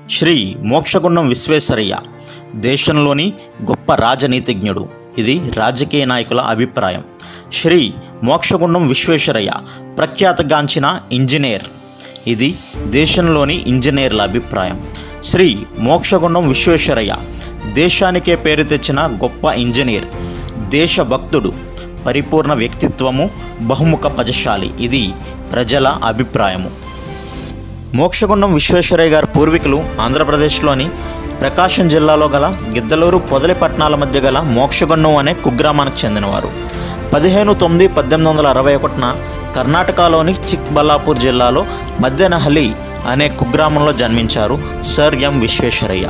శ్రీ మోక్షగుండం విశ్వేశ్వరయ్య దేశంలోని గొప్ప రాజనీతిజ్ఞుడు ఇది రాజకీయ నాయకుల అభిప్రాయం శ్రీ మోక్షగుండం విశ్వేశ్వరయ్య ప్రఖ్యాతగాంచిన ఇంజనీర్ ఇది దేశంలోని ఇంజనీర్ల అభిప్రాయం శ్రీ మోక్షగుండం విశ్వేశ్వరయ్య దేశానికే పేరు తెచ్చిన గొప్ప ఇంజనీర్ దేశభక్తుడు పరిపూర్ణ వ్యక్తిత్వము బహుముఖ పజశాలి ఇది ప్రజల అభిప్రాయము మోక్షగుండం విశ్వేశ్వరయ్య గారి పూర్వీకులు ఆంధ్రప్రదేశ్లోని ప్రకాశం జిల్లాలో గల గిద్దలూరు పొదలి పట్టణాల మధ్య గల మోక్షగుండం అనే కుగ్రామానికి చెందినవారు పదిహేను తొమ్మిది పద్దెనిమిది వందల అరవై ఒకటిన కర్ణాటకలోని చిక్బల్లాపూర్ జిల్లాలో మద్దెనహల్లి అనే కుగ్రామంలో జన్మించారు సర్ ఎం విశ్వేశ్వరయ్య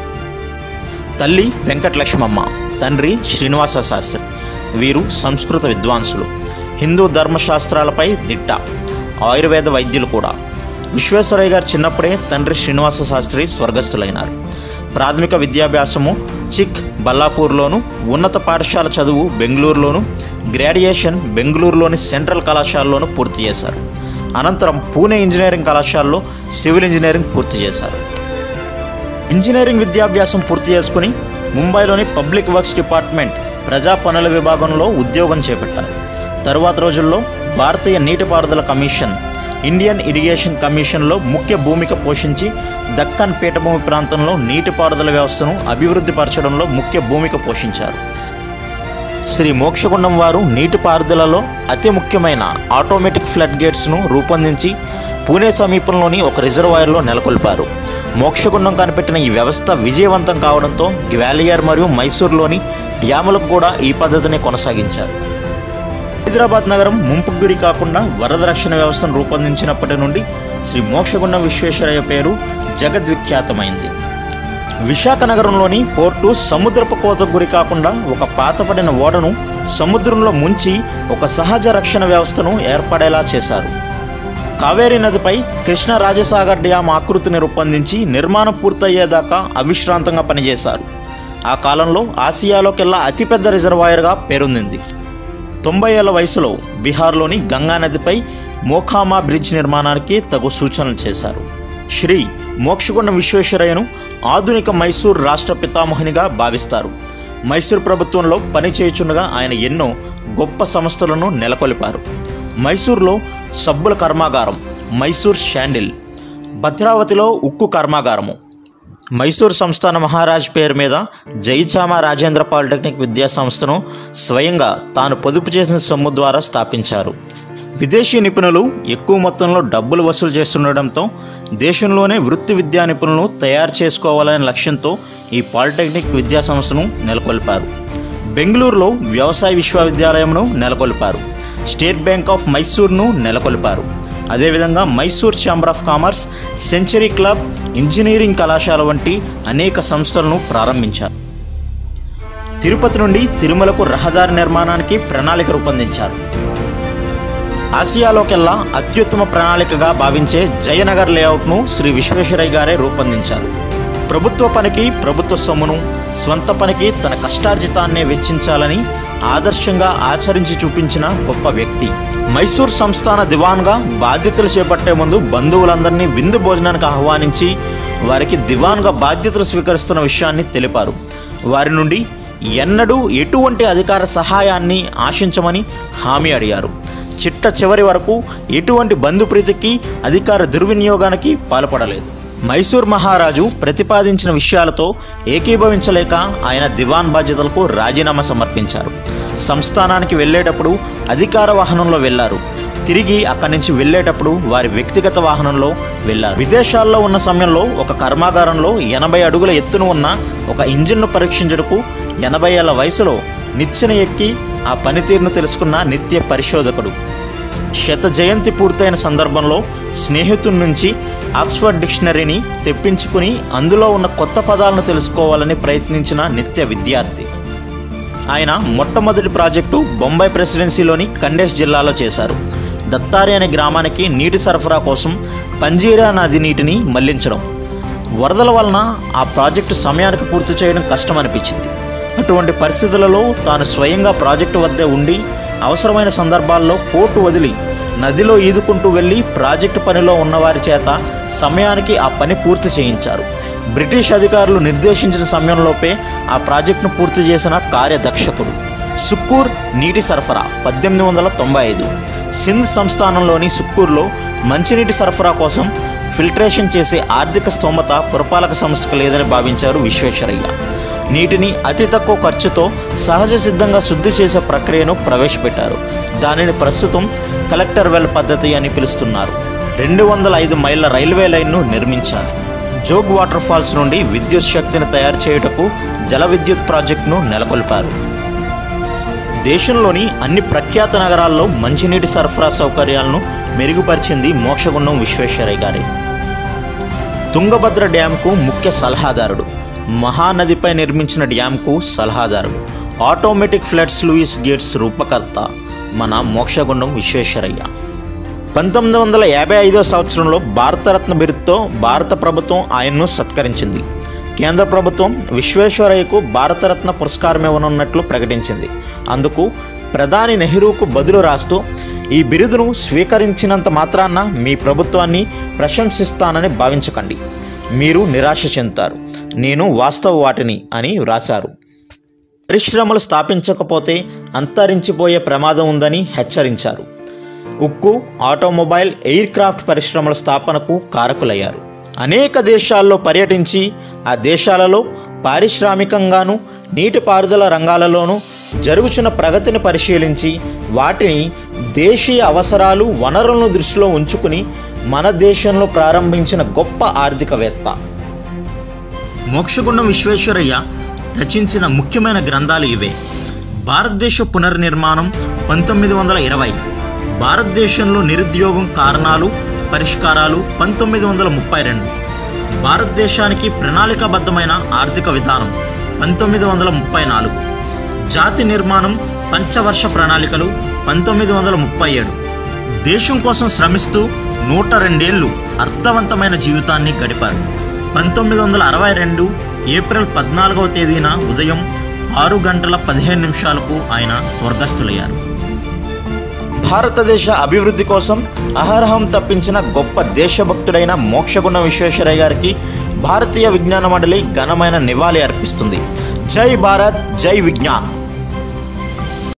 తల్లి వెంకటలక్ష్మమ్మ తండ్రి శ్రీనివాస శాస్త్రి వీరు సంస్కృత విద్వాంసులు హిందూ ధర్మశాస్త్రాలపై దిట్ట ఆయుర్వేద వైద్యులు కూడా విశ్వేశ్వరయ్య గారు చిన్నప్పుడే తండ్రి శ్రీనివాస శాస్త్రి స్వర్గస్థులైనారు ప్రాథమిక విద్యాభ్యాసము చిక్ బల్లాపూర్లోను ఉన్నత పాఠశాల చదువు బెంగళూరులోను గ్రాడ్యుయేషన్ బెంగళూరులోని సెంట్రల్ కళాశాలలోను పూర్తి చేశారు అనంతరం పూణే ఇంజనీరింగ్ కళాశాలలో సివిల్ ఇంజనీరింగ్ పూర్తి చేశారు ఇంజనీరింగ్ విద్యాభ్యాసం పూర్తి చేసుకుని ముంబైలోని పబ్లిక్ వర్క్స్ డిపార్ట్మెంట్ ప్రజా పనుల విభాగంలో ఉద్యోగం చేపట్టారు తరువాత రోజుల్లో భారతీయ నీటిపారుదల కమిషన్ ఇండియన్ ఇరిగేషన్ కమిషన్లో ముఖ్య భూమిక పోషించి దక్కన్ పీఠభూమి ప్రాంతంలో నీటిపారుదల వ్యవస్థను అభివృద్ధి పరచడంలో ముఖ్య భూమిక పోషించారు శ్రీ మోక్షగుండం వారు నీటిపారుదలలో అతి ముఖ్యమైన ఆటోమేటిక్ ఫ్లడ్ గేట్స్ను రూపొందించి పూణే సమీపంలోని ఒక రిజర్వాయర్లో నెలకొల్పారు మోక్షగుండం కనిపెట్టిన ఈ వ్యవస్థ విజయవంతం కావడంతో గ్వాలియర్ మరియు మైసూర్లోని డ్యాములకు కూడా ఈ పద్ధతిని కొనసాగించారు హైదరాబాద్ నగరం ముంపుకు గురి కాకుండా వరద రక్షణ వ్యవస్థను రూపొందించినప్పటి నుండి శ్రీ మోక్షగుండం విశ్వేశ్వరయ్య పేరు జగద్విఖ్యాతమైంది విశాఖ నగరంలోని పోర్టు సముద్రపు కోతకు గురి కాకుండా ఒక పాతపడిన ఓడను సముద్రంలో ముంచి ఒక సహజ రక్షణ వ్యవస్థను ఏర్పడేలా చేశారు కావేరీ నదిపై కృష్ణ రాజసాగర్ డ్యాం ఆకృతిని రూపొందించి నిర్మాణం పూర్తయ్యేదాకా అవిశ్రాంతంగా పనిచేశారు ఆ కాలంలో ఆసియాలోకెల్లా అతిపెద్ద రిజర్వాయర్గా పేరొందింది తొంభై ఏళ్ల వయసులో బీహార్లోని గంగా నదిపై మోఖామా బ్రిడ్జ్ నిర్మాణానికి తగు సూచనలు చేశారు శ్రీ మోక్షగుండం విశ్వేశ్వరయ్యను ఆధునిక మైసూర్ రాష్ట్ర పితామహునిగా భావిస్తారు మైసూర్ ప్రభుత్వంలో పనిచేయుచుండగా ఆయన ఎన్నో గొప్ప సంస్థలను నెలకొల్పారు మైసూర్లో సబ్బుల కర్మాగారం మైసూర్ షాండిల్ భద్రావతిలో ఉక్కు కర్మాగారము మైసూర్ సంస్థాన మహారాజ్ పేరు మీద జైచామ రాజేంద్ర పాలిటెక్నిక్ విద్యా సంస్థను స్వయంగా తాను పొదుపు చేసిన సొమ్ము ద్వారా స్థాపించారు విదేశీ నిపుణులు ఎక్కువ మొత్తంలో డబ్బులు వసూలు చేస్తుండటంతో దేశంలోనే వృత్తి విద్యా నిపుణులను తయారు చేసుకోవాలనే లక్ష్యంతో ఈ పాలిటెక్నిక్ విద్యా సంస్థను నెలకొల్పారు బెంగళూరులో వ్యవసాయ విశ్వవిద్యాలయంను నెలకొల్పారు స్టేట్ బ్యాంక్ ఆఫ్ మైసూర్ను నెలకొల్పారు అదేవిధంగా Mysore chamber of commerce century club engineering కళాశాల వంటి అనేక సంస్థలను ప్రారంభించారు తిరుపతి నుండి తిరుమలకు రహదారి నిర్మాణానికి ప్రణాళిక రూపొందించారు ఆసియాలోకెల్లా అత్యుత్తమ ప్రణాళికగా భావించే జయనగర్ లేఅవుట్ను శ్రీ విశ్వేశ్వరయ్య గారే రూపొందించారు ప్రభుత్వ పనికి ప్రభుత్వ సొమ్మును స్వంత పనికి తన కష్టార్జితాన్నే వెచ్చించాలని ఆదర్శంగా ఆచరించి చూపించిన గొప్ప వ్యక్తి మైసూర్ సంస్థాన దివాన్గా బాధ్యతలు చేపట్టే ముందు బంధువులందరినీ విందు భోజనానికి ఆహ్వానించి వారికి దివాన్గా బాధ్యతలు స్వీకరిస్తున్న విషయాన్ని తెలిపారు వారి నుండి ఎన్నడూ ఎటువంటి అధికార సహాయాన్ని ఆశించమని హామీ అడిగారు చిట్ట చివరి వరకు ఎటువంటి బంధుప్రీతికి అధికార దుర్వినియోగానికి పాల్పడలేదు మైసూర్ మహారాజు ప్రతిపాదించిన విషయాలతో ఏకీభవించలేక ఆయన దివాన్ బాధ్యతలకు రాజీనామా సమర్పించారు సంస్థానానికి వెళ్ళేటప్పుడు అధికార వాహనంలో వెళ్లారు తిరిగి అక్కడి నుంచి వెళ్ళేటప్పుడు వారి వ్యక్తిగత వాహనంలో వెళ్లారు విదేశాల్లో ఉన్న సమయంలో ఒక కర్మాగారంలో ఎనభై అడుగుల ఎత్తున ఉన్న ఒక ఇంజిన్ను పరీక్షించడకు ఎనభై ఏళ్ల వయసులో నిచ్చెన ఎక్కి ఆ పనితీరును తెలుసుకున్న నిత్య పరిశోధకుడు శత జయంతి పూర్తయిన సందర్భంలో స్నేహితుడి నుంచి ఆక్స్ఫర్డ్ డిక్షనరీని తెప్పించుకుని అందులో ఉన్న కొత్త పదాలను తెలుసుకోవాలని ప్రయత్నించిన నిత్య విద్యార్థి ఆయన మొట్టమొదటి ప్రాజెక్టు బొంబాయి ప్రెసిడెన్సీలోని కండేష్ జిల్లాలో చేశారు దత్తారి అనే గ్రామానికి నీటి సరఫరా కోసం పంజీరా నది నీటిని మళ్లించడం వరదల వలన ఆ ప్రాజెక్టు సమయానికి పూర్తి చేయడం కష్టం అనిపించింది అటువంటి పరిస్థితులలో తాను స్వయంగా ప్రాజెక్టు వద్దే ఉండి అవసరమైన సందర్భాల్లో పోర్టు వదిలి నదిలో ఈదుకుంటూ వెళ్ళి ప్రాజెక్టు పనిలో ఉన్నవారి చేత సమయానికి ఆ పని పూర్తి చేయించారు బ్రిటిష్ అధికారులు నిర్దేశించిన సమయంలోపే ఆ ప్రాజెక్టును పూర్తి చేసిన కార్యదక్షకుడు సుక్కూర్ నీటి సరఫరా పద్దెనిమిది వందల తొంభై ఐదు సింధ్ సంస్థానంలోని సుక్కూర్లో మంచినీటి సరఫరా కోసం ఫిల్టరేషన్ చేసే ఆర్థిక స్తోమత పురపాలక సంస్థకు లేదని భావించారు విశ్వేశ్వరయ్య నీటిని అతి తక్కువ ఖర్చుతో సహజ సిద్ధంగా శుద్ధి చేసే ప్రక్రియను ప్రవేశపెట్టారు దానిని ప్రస్తుతం కలెక్టర్ వెల్ పద్ధతి అని పిలుస్తున్నారు రెండు వందల ఐదు మైళ్ళ రైల్వే లైన్ను నిర్మించారు జోగ్ వాటర్ ఫాల్స్ నుండి విద్యుత్ శక్తిని తయారు చేయుటకు జల విద్యుత్ ప్రాజెక్టును నెలకొల్పారు దేశంలోని అన్ని ప్రఖ్యాత నగరాల్లో మంచినీటి సరఫరా సౌకర్యాలను మెరుగుపరిచింది మోక్షగుండం విశ్వేశ్వరయ్య గారే తుంగభద్ర డ్యాంకు ముఖ్య సలహాదారుడు మహానదిపై నిర్మించిన డ్యాంకు సలహాదారుడు ఆటోమేటిక్ ఫ్లడ్స్ లూయిస్ గేట్స్ రూపకర్త మన మోక్షగుండం విశ్వేశ్వరయ్య పంతొమ్మిది వందల యాభై ఐదో సంవత్సరంలో భారతరత్న బిరుదుతో భారత ప్రభుత్వం ఆయన్ను సత్కరించింది కేంద్ర ప్రభుత్వం విశ్వేశ్వరయ్యకు భారతరత్న పురస్కారం ఇవ్వనున్నట్లు ప్రకటించింది అందుకు ప్రధాని నెహ్రూకు బదులు రాస్తూ ఈ బిరుదును స్వీకరించినంత మాత్రాన మీ ప్రభుత్వాన్ని ప్రశంసిస్తానని భావించకండి మీరు నిరాశ చెందుతారు నేను వాస్తవ వాటిని అని వ్రాశారు పరిశ్రమలు స్థాపించకపోతే అంతరించిపోయే ప్రమాదం ఉందని హెచ్చరించారు ఉక్కు ఆటోమొబైల్ ఎయిర్ క్రాఫ్ట్ పరిశ్రమల స్థాపనకు కారకులయ్యారు అనేక దేశాల్లో పర్యటించి ఆ దేశాలలో పారిశ్రామికంగాను నీటిపారుదల రంగాలలోనూ జరుగుచున్న ప్రగతిని పరిశీలించి వాటిని దేశీయ అవసరాలు వనరులను దృష్టిలో ఉంచుకుని మన దేశంలో ప్రారంభించిన గొప్ప ఆర్థికవేత్త మోక్షగుండం విశ్వేశ్వరయ్య రచించిన ముఖ్యమైన గ్రంథాలు ఇవే భారతదేశ పునర్నిర్మాణం పంతొమ్మిది వందల ఇరవై భారతదేశంలో నిరుద్యోగం కారణాలు పరిష్కారాలు పంతొమ్మిది వందల ముప్పై రెండు భారతదేశానికి ప్రణాళికాబద్ధమైన ఆర్థిక విధానం పంతొమ్మిది వందల ముప్పై నాలుగు జాతి నిర్మాణం పంచవర్ష ప్రణాళికలు పంతొమ్మిది వందల ముప్పై ఏడు దేశం కోసం శ్రమిస్తూ నూట రెండేళ్లు అర్థవంతమైన జీవితాన్ని గడిపారు పంతొమ్మిది వందల అరవై రెండు ఏప్రిల్ పద్నాలుగవ తేదీన ఉదయం ఆరు గంటల పదిహేను నిమిషాలకు ఆయన స్వర్గస్థులయ్యారు భారతదేశ అభివృద్ధి కోసం అహర్హం తప్పించిన గొప్ప దేశభక్తుడైన మోక్షగుణ విశ్వేశ్వరయ్య గారికి భారతీయ విజ్ఞాన మండలి ఘనమైన నివాళి అర్పిస్తుంది జై భారత్ జై విజ్ఞాన్